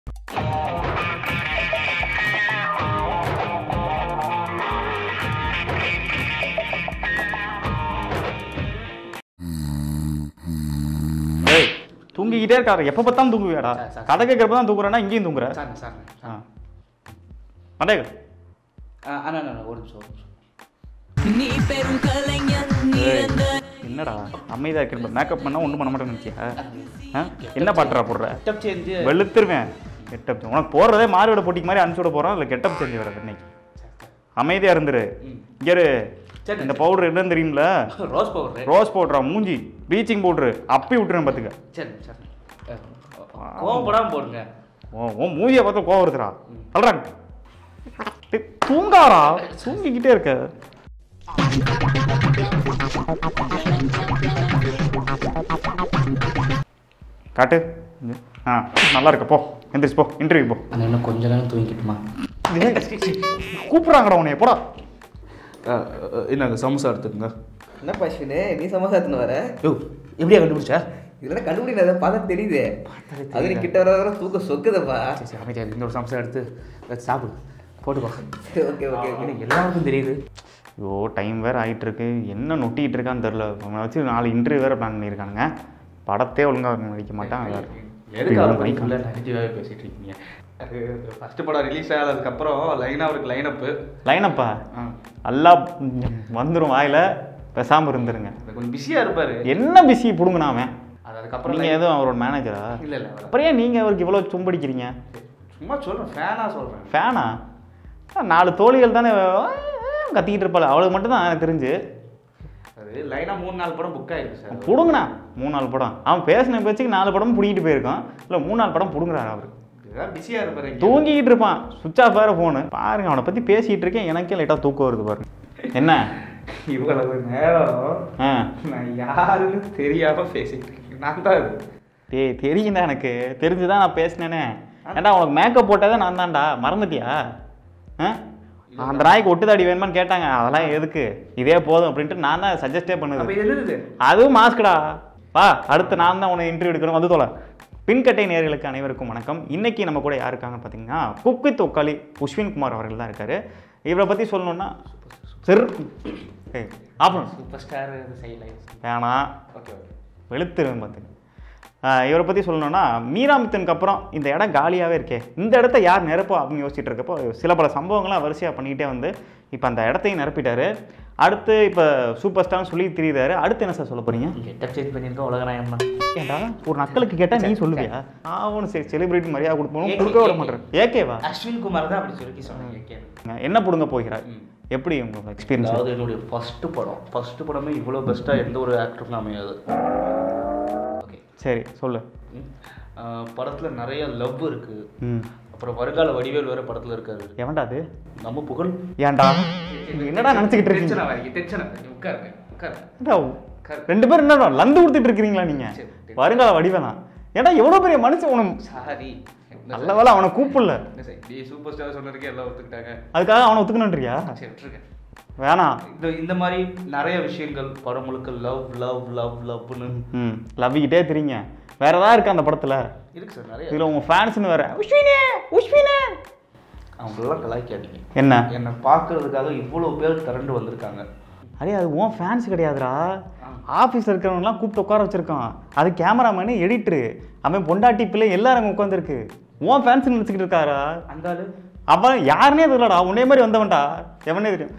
ஏய் தூங்கிக்கிட்டே இருக்காரு எப்போ பார்த்தாலும் தூங்குவியாடா சார், சார். கதை கேட்குறப்ப தான் தூங்குறேன்னா இங்கேயும் தூங்குற சார் சார் ஆ மண்டேக அண்ணா அண்ணா ஒரு நிமிஷம் ஒரு நிமிஷம் நீ பெரும் கலைஞன் நிரந்தர என்னடா அமைதியாக இருக்கிற மேக்கப் பண்ணால் ஒன்றும் பண்ண மாட்டேன்னு நினச்சியா ஆ என்ன பாட்டுறா போடுற கெட்டப் சேஞ்சு வெளுத்துருவேன் கெட்டப் உனக்கு போடுறதே மாறுவிட போட்டிக்கு மாதிரி அனுப்பிச்சு விட போகிறோம் இல்லை கெட்டப் செஞ்சு வர்றது இன்னைக்கு அமைதியாக இருந்துரு இங்கே இரு. சரி. இந்த பவுடர் என்னன்னு தெரியும்ல ரோஸ் பவுடர் ரோஸ் பவுடரா மூஞ்சி ப்ளீச்சிங் பவுட்ரு அப்பி விட்டுறேன் பார்த்துக்க சரி சரி கோவப்படாம போடுங்க ஓ உன் மூஞ்சியை பார்த்தா கோவம் வருதுடா சொல்கிறாங்க தூங்காரா தூங்கிக்கிட்டே இருக்க காட்டு இங்க. ஆ நல்லா இருக்க போ எந்திரிச்சு போ இன்டர்வியூ போ அண்ணா இன்னும் கொஞ்ச நேரம் தூங்கிக்கிட்டுமா கூப்பிட்றாங்கடா உன்னைய போடா என்னங்க சமோசா எடுத்துக்கங்க என்ன பசுனு நீ சமோசா எடுத்துன்னு வர யோ எப்படியா கண்டுபிடிச்சா இதெல்லாம் கண்டுபிடிக்காத பார்த்தா தெரியுது அது நீ கிட்ட வர வர தூக்கம் சொக்குதப்பா சரி சரி அமைதியா இரு. இன்னொரு சமோசா எடுத்து வச்சு சாப்பிடு போட்டுக்கோ சரி ஓகே ஓகே ஓகே எனக்கு எல்லாருக்கும் தெரியுது ஐயோ டைம் வேறு ஆகிட்டு இருக்கு என்ன நொட்டிகிட்டு இருக்கான்னு தெரில அவனை வச்சு நாலு இன்டர்வியூ வேறு பிளான் பண்ணியிருக்கானுங்க படத்தே ஒழுங்காக நடிக்க மாட்டான் வேறு எதுக்கு அவரை பற்றி ஃபுல்லாக நெகட்டிவாகவே பேசிட்டு இருக்கீங்க அது ஃபஸ்ட்டு படம் ரிலீஸ் ஆனதுக்கப்புறம் லைனாக அவருக்கு லைனப்பு லைனப்பா எல்லாம் வந்துடும் வாயில் பேசாமல் இருந்துருங்க கொஞ்சம் பிஸியாக இருப்பார் என்ன பிஸி பிடுங்கண்ணா அவன் அது அதுக்கப்புறம் நீங்கள் எதுவும் அவரோட மேனேஜரா இல்லை இல்லை அப்புறம் ஏன் நீங்கள் அவருக்கு இவ்வளோ சும்படிக்கிறீங்க சும்மா சொல்கிறேன் ஃபேனாக சொல்கிறேன் ஃபேனா நாலு தோழிகள் தானே கத்திக்கிட்டு இருப்பாள் அவளுக்கு மட்டும்தான் எனக்கு தெரிஞ்சு அது லைனாக மூணு நாலு படம் புக் ஆயிருக்கு சார் பிடுங்கண்ணா மூணு நாலு படம் அவன் பேசின பேச்சுக்கு நாலு படம் பிடிக்கிட்டு போயிருக்கான் இல்லை மூணு நாலு படம் பிடுங்குறாரு அவர் இதுதான் பிஸியாக இருப்பார் இங்கே தூங்கிக்கிட்டு இருப்பான் சுவிச் ஆஃப் வேறு ஃபோனு பாருங்க அவனை பற்றி பேசிகிட்டு இருக்கேன் எனக்கே லைட்டாக தூக்கம் வருது பாருங்க என்ன இவ்வளவு நேரம் ஆ நான் யாருன்னு தெரியாம பேசிட்டு இருக்கேன் நான் தான் இது டே தெரியும்டா எனக்கு தெரிஞ்சுதான் நான் பேசினேனே ஏன்டா உனக்கு மேக்கப் போட்டதே நான் தான்டா மறந்துட்டியா ஆ அந்த நாய்க்கு ஒட்டுதாடி வேணுமான்னு கேட்டாங்க அதெல்லாம் எதுக்கு இதே போதும் அப்படின்ட்டு நான் தான் சஜஸ்டே அப்போ பண்ணுது இது என்னது அதுவும் மாஸ்க்டா வா அடுத்து நான் தான் உன்னை இன்டர்வியூ எடுக்கணும் வந்து தோல பின்கட்டை நேயர்களுக்கு அனைவருக்கும் வணக்கம் இன்னைக்கு நம்ம கூட யார் இருக்காங்கன்னு பார்த்தீங்கன்னா குக் வித் ஒக்காளி புஷ்வின் குமார் அவர்கள் தான் இருக்காரு இவரை பற்றி சொல்லணும்னா சிறு ஏய் ஆப்பணும் சூப்பர் ஸ்டார் செய்யலை வேணாம் ஓகே ஓகே வெளுத்துருவேன் பார்த்துங்க ஆஹ் இவரை பற்றி சொல்லணும்னா மீராமித்தனுக்கு அப்புறம் இந்த இடம் காலியாகவே இருக்கே இந்த இடத்த யார் நிரப்போ அப்படின்னு யோசிச்சுட்டு இருக்கப்போ சில பல சம்பவங்கள்லாம் வரிசையாக பண்ணிக்கிட்டே வந்து இப்போ அந்த இடத்தையும் நிரப்பிட்டாரு அடுத்து இப்போ சூப்பர் ஸ்டார்னு சொல்லி திரியுதாரு அடுத்து என்ன சார் சொல்ல போறீங்க கெட்டப் சேஞ்ச் பண்ணியிருக்கோம் உலகநாயகம் தான் ஏன்டா ஒரு நக்கலுக்கு கேட்டால் நீ சொல்லுவியா ஆவணும் சரி செலிபிரிட்டி மரியாதை கொடுப்போம் ஏகே, கொடுக்க விட ஏகே. மாட்டேன் ஏகேவா அஸ்வின் குமார் தான் அப்படி சொல்லி சொன்னாங்க கேட்க என்ன பிடுங்க போகிறார் எப்படி உங்க எக்ஸ்பீரியன்ஸ் அதாவது என்னுடைய ஃபர்ஸ்ட் படம் ஃபர்ஸ்ட் படமே இவ்வளோ பெஸ்ட்டாக எந்த ஒரு ஆக்டருக்கும் அமையாது ஓகே சரி சொல்லு படத்தில் நிறைய லவ் இருக்கு ம் அப்புறம் வருங்கால வடிவேல் வேற படத்தில் இருக்காரு எவன்டா அது நம்ம புகழ் ஏன்டா நீ என்னடா நினச்சிக்கிட்டு இருக்கீங்க டென்ஷன் ஆகாதீங்க டென்ஷன் ஆகாதீங்க உட்காருங்க உட்காருங்க ஏன்டா, ரெண்டு பேரும் என்ன லந்து கொடுத்துட்டு இருக்கிறீங்களா நீங்க சரி, சரி. வருங்கால வடிவேலாம் ஏன்டா எவ்வளவு பெரிய மனுஷன் உனக்கு சாரி நல்ல வேலை அவனை கூப்பிடல நீ சூப்பர் ஸ்டார் சொன்னதுக்கே எல்லாம் ஒத்துக்கிட்டாங்க அதுக்காக அவனை ஒத்துக்கணுன்றியா சரி விட்டுருங்க வேணாம் இந்த இந்த மாதிரி நிறைய விஷயங்கள் படம் முழுக்க லவ் லவ் லவ் லவ்னு ம் லவ்விக்கிட்டே தெரியுங்க வேற ஏதாவது இருக்கு அந்த படத்துல இருக்கு சார் நிறைய இதுல உங்க ஃபேன்ஸ்னு வேற உஷ்வினே உஷ்வினே அவங்களெல்லாம் கலாய்க்காதீங்க என்ன என்னை பார்க்கறதுக்காக இவ்வளோ பேர் திரண்டு வந்திருக்காங்க அரே அது உன் ஃபேன்ஸ் கிடையாதுடா ஆஃபீஸில் இருக்கிறவங்கலாம் கூப்பிட்டு உட்கார வச்சிருக்கான் அது கேமராமேனு எடிட்டரு அவன் பொண்டாட்டி பிள்ளை எல்லாரும் அங்கே உட்காந்துருக்கு உன் ஃபேன்ஸ் நினச்சிக்கிட்டு இருக்காரா அந்த ஆளு அவன் யாருனே தெரியலடா உன்னே மாதிரி வந்தவன்டா எவனே தெரியும்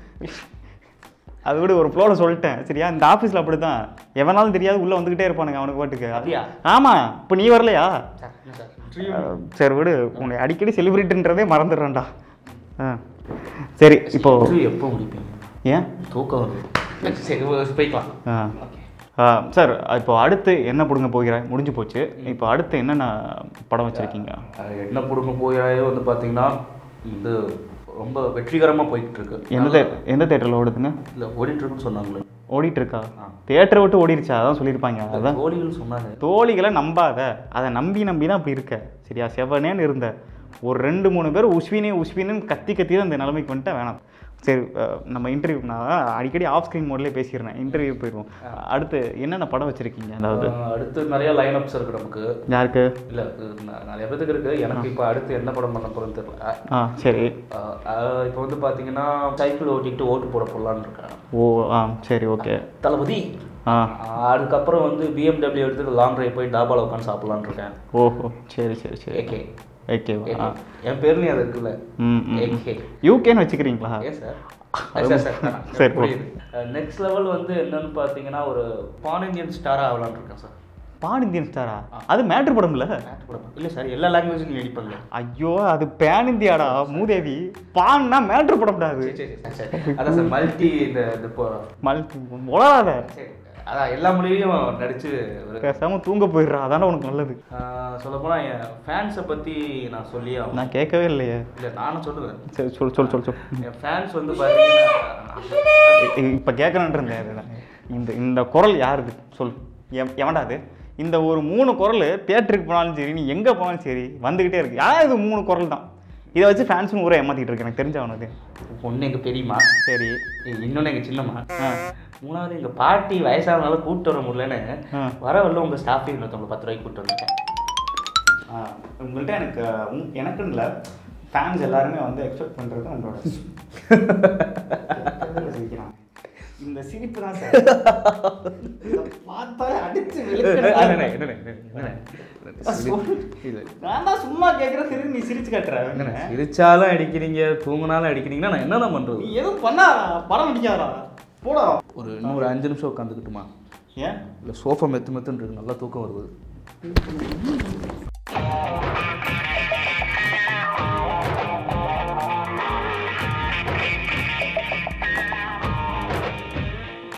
அது விட ஒரு ஃப்ளோவில் சொல்லிட்டேன் சரியா இந்த ஆஃபீஸில் அப்படி தான் எவனாலும் தெரியாது உள்ளே வந்துக்கிட்டே இருப்பானுங்க அவனுக்கு பாட்டுக்கு அப்படியா? ஆமாம் இப்போ நீ வரலையா சார் என்ன சார் அஹ், சரி விடு உன்னை அடிக்கடி செலிபிரிட்டின்றதே மறந்துடுறேன்டா ஆ சரி இப்போ interview எப்போ முடிப்பீங்க ஏன் தூக்கம் வருது சரி ஒரு போய்க்கலாம் ஆ ஓகே ஆ, சார் இப்போ அடுத்து என்ன பிடுங்க போகிறாய் முடிஞ்சு போச்சு இப்போ அடுத்து என்னென்ன படம் வச்சுருக்கீங்க என்ன பிடுங்க போயாயோ வந்து பார்த்தீங்கன்னா வந்து ரொம்ப வெற்றிகரமாக போயிட்டு இருக்கு எந்த தே எந்த தேட்டரில் ஓடுதுங்க இல்லை ஓடிட்டு இருக்குன்னு சொன்னாங்களே ஓடிட்டு இருக்கா தேட்டரை விட்டு ஓடிடுச்சா அதான் சொல்லியிருப்பாங்க அதான் தோழிகள் சொன்னாங்க தோழிகளை நம்பாத அதை நம்பி நம்பி தான் அப்படி இருக்க சரியா செவனேன்னு இருந்த ஒரு ரெண்டு மூணு பேர் உஸ்வினே உஸ்வின்னு கத்தி கத்தி தான் இந்த நிலைமைக்கு வந்துட்டா வேணாம் சரி அஹ், நம்ம இன்டர்வியூ நான் அடிக்கடி ஆஃப் ஸ்க்ரீன் மோட்லேயே பேசிடுறேன் இன்டர்வியூ போயிடுவோம் அடுத்து என்னென்ன படம் வச்சுருக்கீங்க அதாவது ஆஹ் அடுத்து நிறைய லைன் அப்ஸ் இருக்கு நமக்கு யாருக்கு இல்ல இது ந- நிறைய பேத்துக்கு இருக்கு எனக்கு இப்போ அடுத்து என்ன படம் பண்ண போறேன்னு தெரியல ஆ சரி இப்போ வந்து பாத்தீங்கன்னா சைக்கிள் ஓட்டிட்டு ஓட்டு போட போடலான்னு இருக்கேன் ஓ ஆ சரி ஓகே தளபதி ஆ ஆஹ் அதுக்கப்புறம் வந்து பிஎம்டபிள்யூ எடுத்து லாங் டிரைவ் போய் டாபால உட்காந்து சாப்பிடலான்னு இருக்கேன் ஓஹோ சரி சரி சரி ஏகே ஓகே ஆ என் பேர்லயும் அது இருக்குல்ல ம் ம் ஏகே யூகேன்னு வச்சுக்கிறீங்களா ஏன் சார் சரி, சரி புரியுது நெக்ஸ்ட் லெவல் வந்து என்னன்னு பார்த்தீங்கன்னா ஒரு பான் இந்தியன் ஸ்டாராக ஆகலான்னு இருக்கேன் சார் பான் இந்தியன் ஸ்டாரா அது மேட்ரு படம்ல இல்லை சார் எல்லா லாங்குவேஜும் எடிட் பண்ணல ஐயோ அது பேன் இந்தியாடா மூதேவி பான்னா மேட்ரு படம்டா அது சரி சரி சரி சரி அதான் சார் மல்டி இந்த இது இப்போ மல் உலகாத சரி அதான் எல்லா மொழியிலையும் நடிச்சு ஒரு பேசாம தூங்க போயிடுறா அதானே உனக்கு நல்லது சொல்லப்போனால் என் ஃபேன்ஸை பற்றி நான் சொல்லி ஆகணும் நான் கேட்கவே இல்லையே இல்லை நானும் சொல்லுவேன் சரி சொல் சொல் சொல் சொல் என் ஃபேன்ஸ் வந்து பார்த்தீங்கன்னா இப்போ கேட்கணுன்ட்டு இருந்தேன் அது நான். இந்த இந்த குரல் யாருது சொல் எவ- எவன்டா அது இந்த ஒரு மூணு குரல் தியேட்டருக்கு போனாலும் சரி நீ எங்கே போனாலும் சரி வந்துக்கிட்டே இருக்கு யார் இது மூணு குரல் தான் இதை வச்சு ஃபேன்ஸும் ஊரை ஏமாத்திட்டு இருக்கு எனக்கு தெரிஞ்சவனது ஒன்று எங்கள் பெரியம்மா சரி இன்னொன்று எங்கள் சின்னம்மா ஆ மூணாவது எங்கள் பாட்டி வயசானனால கூப்பிட்டு வர முடியலன்னு ஆ. வர வரல உங்கள் ஸ்டாஃபே இன்னொருத்தவங்களை பத்து ரூபாய்க்கு கூப்பிட்டு வந்துட்டேன் ஆ, உங்கள்கிட்ட எனக்கு உங்- எனக்குன்னு இல்லை ஃபேன்ஸ் எல்லாருமே வந்து எக்ஸ்பெக்ட் பண்ணுறது உங்களோட சிரிக்கிறான். இந்த சிரிப்பு தான் சார் இதை பார்த்தாலே அடிச்சு என்னண்ணே, வெளுக்கிற- என்னண்ணே, என்னண்ணே, என்னண்ணே. நான் தான் சும்மா கேட்குற சரி நீ சிரிச்சு காட்டுற என்னண்ணே, சிரிச்சாலும் அடிக்கிறீங்க தூங்கினாலும் அடிக்கிறீங்கன்னா நான் என்னண்ணா நீ பண்ணுறது எதுவும் பண்ணா படம் நடிக்காதா போடா ஒரு இன்னொரு அஞ்சு நிமிஷம் உட்காந்துக்கிட்டுமா ஏன் இல்லை சோஃபா மெத்து மெத்துன்னு இருக்கு நல்லா தூக்கம் வருது